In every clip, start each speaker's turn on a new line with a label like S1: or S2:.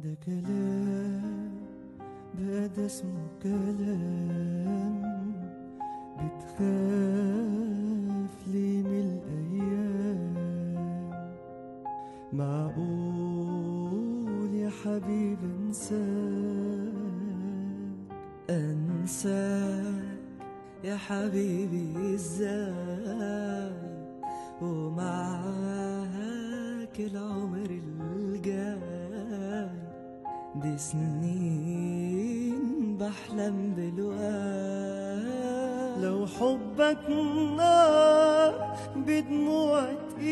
S1: ده كلام بقى ده اسمه كلام بتخاف ليه من الأيام معقول يا حبيبي انساك
S2: انساك يا حبيبي ازاي ومعاك العمر الجاي دي سنين بحلم بالوقت
S1: لو حبك نار بدموع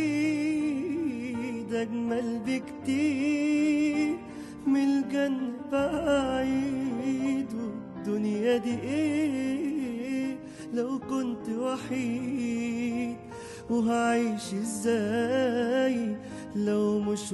S1: ايد اجمل بكتير من الجنة بعيد والدنيا دي ايه لو كنت وحيد وهعيش ازاي لو مش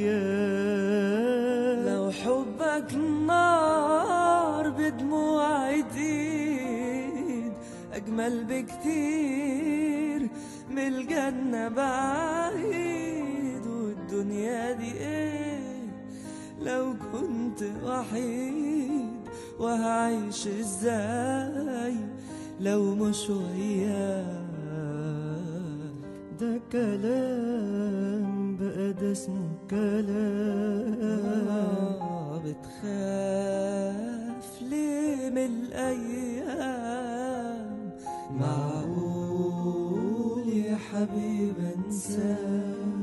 S1: وياك
S2: لو حبك نار بدموع ايديد اجمل بكتير من الجنة بعيد والدنيا دي ايه لو كنت وحيد وهعيش ازاي لو مش وياك
S1: ده كلام بقى ده اسمه كلام
S2: آه، بتخاف ليه من الأيام معقول يا حبيب انساك